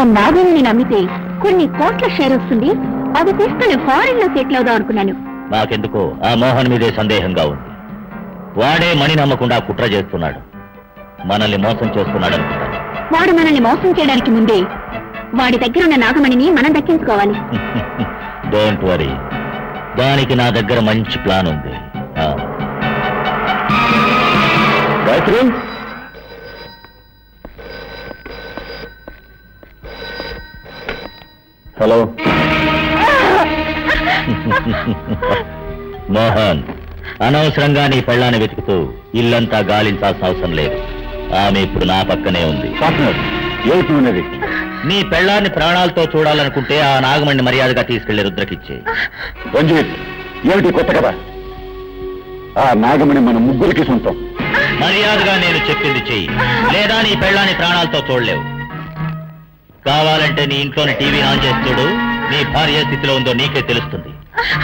నాగుని నమ్మితే కొన్ని కోట్ల షేర్ వస్తుంది అది తీసుకుని ఫారిన్ లో సెటిల్ అవుదాం అనుకున్నాను నాకెందుకో ఆ మోహన్ మీదే సందేహంగా ఉంది వాడే మణి నమ్మకుండా కుట్ర చేస్తున్నాడు మనల్ని మోసం చేస్తున్నాడు అనుకుంటాను వాడు మనల్ని మోసం చేయడానికి ముందే వాడి దగ్గర ఉన్న నాగమణిని మనం దక్కించుకోవాలి డోంట్ వరీ దానికి నా దగ్గర మంచి ప్లాన్ ఉంది ఆ. గాయత్రి హలో మోహన్ అనవసరంగా నీ పెళ్ళాన్ని వెతుకుతూ ఇల్లంతా గాలించాల్సిన అవసరం లేదు ఆమె ఇప్పుడు నా పక్కనే ఉంది ఏమిటి ఉన్నది నీ పెళ్ళాన్ని ప్రాణాలతో చూడాలనుకుంటే ఆ నాగమణ్ణి మర్యాదగా తీసుకెళ్లి రుద్రకిచ్చే రంజిత్ ఏమిటి కొత్త కదా ఆ నాగమణి మన ముగ్గురికి సొంతం మర్యాదగా నేను చెప్పింది చెయ్యి లేదా నీ పెళ్ళాన్ని ప్రాణాలతో చూడలేవు కావాలంటే నీ ఇంట్లోని టీవీ ఆన్ చేసి చూడు నీ భార్య ఏ స్థితిలో ఉందో నీకే తెలుస్తుంది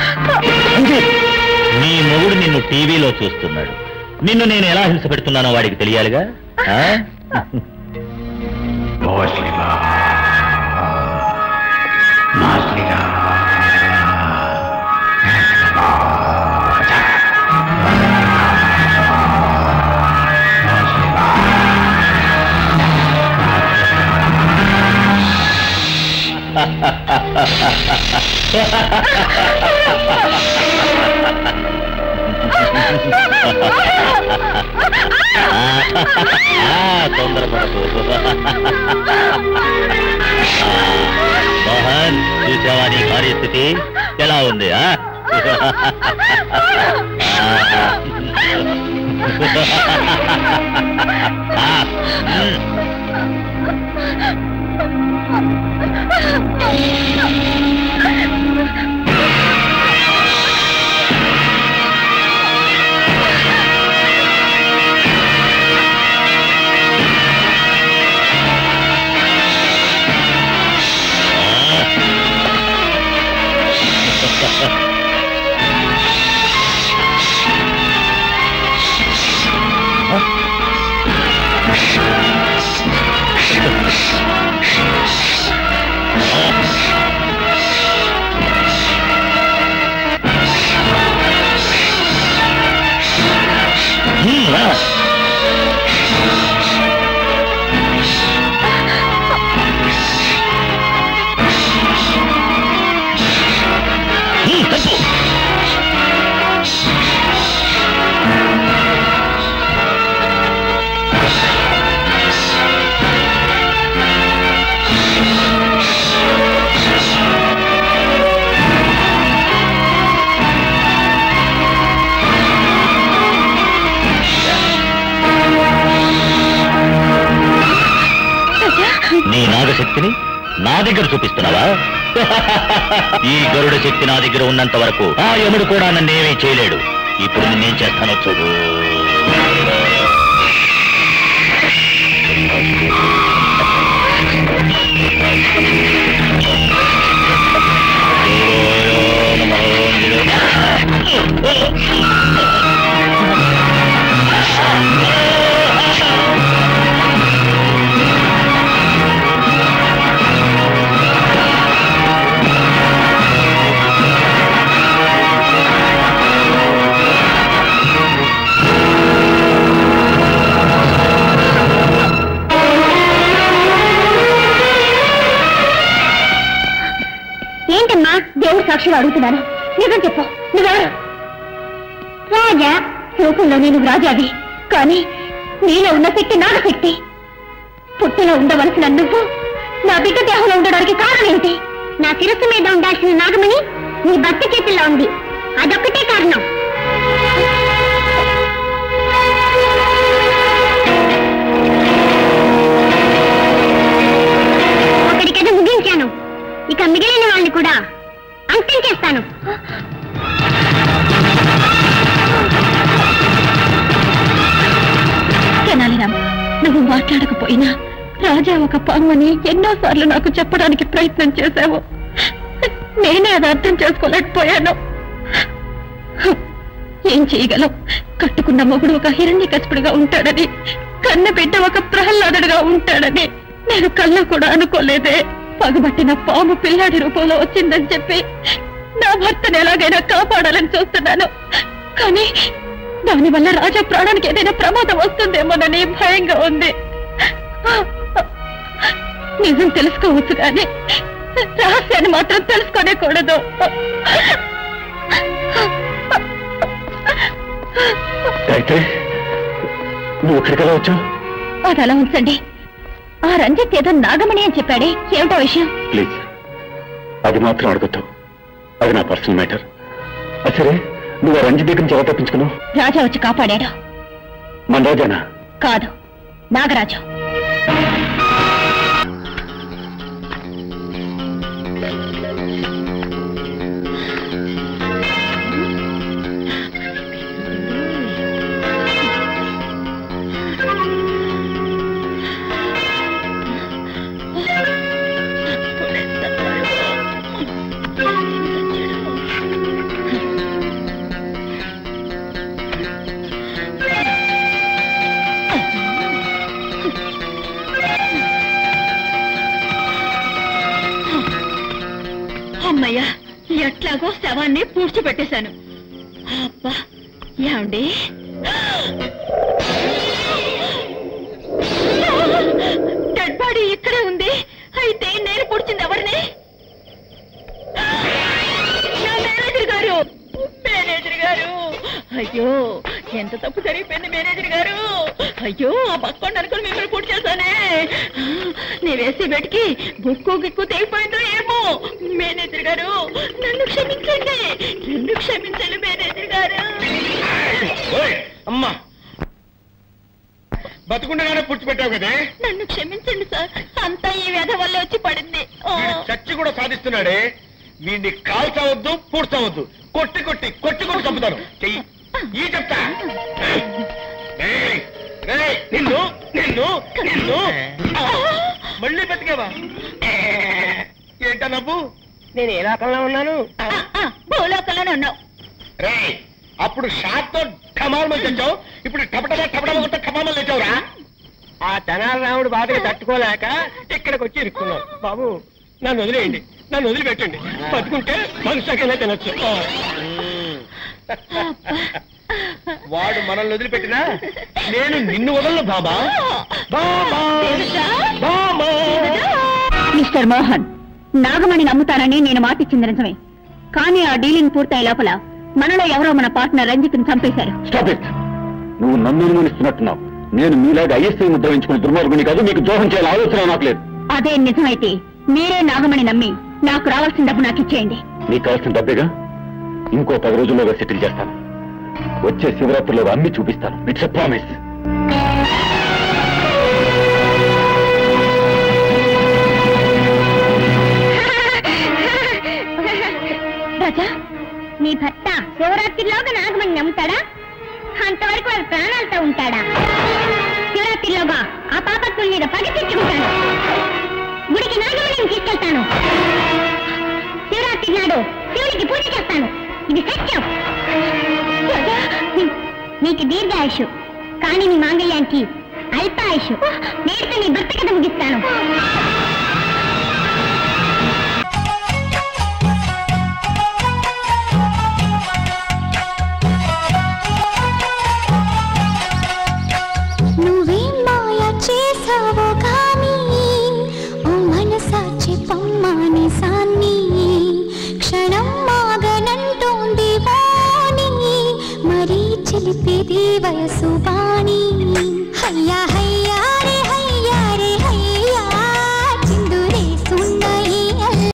నీ మొగుడు నిన్ను టీవీలో చూస్తున్నాడు నిన్ను నేను ఎలా హింస పెడుతున్నానో వాడికి తెలియాలిగా ఆ? ఆ, తొందరపడకు మోహన్ చూసావా నీ భార్య స్థితి ఎలా ఉంది ఆ? ఆ, ఉమ్. ఉమ్, రా. ఉమ్, తప్పు నీ నాగశక్తిని నా దగ్గర చూపిస్తున్నావా ఈ గరుడ శక్తి నా దగ్గర ఉన్నంత వరకు ఆ యముడు కూడా నన్నేమీ చేయలేడు ఇప్పుడు నేనేం చేస్తానో చూడు ఏంటమ్మా దేవుడు సాక్షిగా అడుగుతున్నాను నిజం చెప్పు నువ్వెవరు రాజా రూపంలో నేను రాజావి కానీ నీలో ఉన్న శక్తి నాగశక్తి పుట్టలో ఉండవలసిన నువ్వు నా బిడ్డ దేహంలో ఉండడానికి కారణం ఏంటి నా శిరస్సు మీద ఉండాల్సిన నాగమణి నీ భర్త చేతుల్లో ఉంది అదొక్కటే కారణం ఒకటికది ముగించాను ఇక మిగిలిన వాళ్ళని కూడా అంతం చేస్తాను తెనాలిరామ్ నువ్వు మాట్లాడకపోయినా రాజా ఒక పామని ఎన్నోసార్లు నాకు చెప్పడానికి ప్రయత్నం చేశావు నేనే అది అర్థం చేసుకోలేకపోయాను ఏం చేయగలం కట్టుకున్న మొగుడు ఒక హిరణ్య ఉంటాడని కన్న బిడ్డ ఒక ప్రహ్లాదుడుగా ఉంటాడని నేను కళ్ళ కూడా అనుకోలేదే పగబట్టిన పాము పిల్లాడి రూపంలో వచ్చిందని చెప్పి నా భర్తను ఎలాగైనా కాపాడాలని చూస్తున్నాను కానీ దానివల్ల రాజా ప్రాణానికి ఏదైనా ప్రమాదం వస్తుందేమోనని భయంగా ఉంది నిజం తెలుసుకోవచ్చు కానీ రహస్యాన్ని మాత్రం తెలుసుకోనే కూడదు అయితే నువ్వు ఇక్కడికి ఎలా వచ్చావు అది అలా ఉంచండి ఆ రంజిత్ ఏదో నాగమణి అని చెప్పాడే ఏమిటో విషయం ప్లీజ్ అది మాత్రం అడగద్దు అది నా పర్సనల్ మ్యాటర్ సరే నువ్వు ఆ రంజిత్ దగ్గర నుంచి ఎలా తప్పించుకున్నావు రాజా వచ్చి కాపాడాడు మన రాజానా కాదు నాగరాజు అమ్మయ్య ఎట్లాగో శవాన్ని పూడ్చిపెట్టేశాను అబ్బా ఏమండి డెడ్ బాడీ ఇక్కడే ఉంది అయితే నేను పుడిచింది ఎవరిని నా మేనేజర్ గారు మేనేజర్ గారు అయ్యో ఎంత తప్పు జరిగిపోయింది మేనేజర్ గారు అయ్యో ఆ పక్కోండి అనుకుని మిమ్మల్ని పూర్తి చేశానే నీ వేసే బెట్కి బుక్కు గిక్కు తెగిపోయిందో ఏమో మేనేజర్ గారు నన్ను క్షమించండి నన్ను క్షమించండి మేనేజర్ గారు అమ్మా బతుకుండగానే పుడిచిపెట్టావు కదే నన్ను క్షమించండి సార్ అంతా ఈ వ్యధ వల్ల వచ్చి పడింది ఆ. వీడు చచ్చి కూడా సాధిస్తున్నాడే వీడిని కాల్చవద్దు పూడ్చవద్దు కొట్టి కొట్టి కొట్టి కొట్టి చంపుతాను చెయ్యి ఈ చెప్తా ఏయ్, ఏయ్, నిన్ను నిన్ను నిన్ను ఆ, మళ్ళీ బతికేవా ఏంటా నవ్వు నేను ఏ రకంలో ఉన్నాను ఆ, ఆ, భూలోకంలోనే ఉన్నావు రే అప్పుడు షాట్ తో ఠమాల్మని తెచ్చావు ఇప్పుడు టపటమా టపటమా కొట్ట ఠమామని తెచ్చావురా ఆ తెనాలి రాముడు బాధగా తట్టుకోలేక ఇక్కడికి వచ్చి ఇరుక్కున్నావు బాబు నన్ను వదిలేయండి నన్ను వదిలిపెట్టండి బతుకుంటే మనుషులకైనా తినొచ్చు వాడు మనల్ని వదిలిపెట్టినా నేను నిన్ను వదలను బాబా బాబా బాబా మిస్టర్ మోహన్ నాగమణి నమ్ముతానని నేను మాటిచ్చింది నిజమే కానీ ఆ డీలింగ్ పూర్తయ్యే లోపల మనలో ఎవరో మన పార్ట్నర్ రంజిత్ని చంపేశారు స్టాప్ ఇట్ నువ్వు నన్ను అనుమానిస్తున్నట్టున్నావు నేను మీలాగా ఐఎస్ఐ ముద్ర వేయించుకుని దుర్మార్గుని కాదు మీకు ద్రోహం చేయాల ఆలోచన నాకు లేదు అదే నిజమైతే మీరే నాగమణి నమ్మి నాకు రావాల్సిన డబ్బు నాకు ఇచ్చేయండి నీకు కావాల్సిన డబ్బేగా ఇంకో పది రోజుల్లోగా సెటిల్ చేస్తాను వచ్చే శివరాత్రిలో అన్ని చూపిస్తాను ఇట్స్ ఎ ప్రామిస్ రాజా నీ భర్త శివరాత్రిలోగా నాగమణి నమ్ముతాడా అంతవరకు వాడు ప్రాణాలతో ఉంటాడా శివరాత్రిలోగా ఆ పాపత్తుల మీద పగ తెచ్చుకుంటాను గుడికి నాగమణిని తీసుకెళ్తాను శివరాత్రి నాడు శివుడికి పూజ చేస్తాను ఇది సత్యం రాజా, నీకు దీర్ఘాయుషు కానీ నీ మాంగళ్యానికి అల్పాయుషు నేడుతో నీ భర్త కథ ముగిస్తాను నువ్వేం మాయ చేసావో కానీ ఓ మనసాచి పమ్మాని సాన్ని క్షణం మాగనంటోంది వాణి మరీ చిలిపేది వయసు బాణి అయ్యా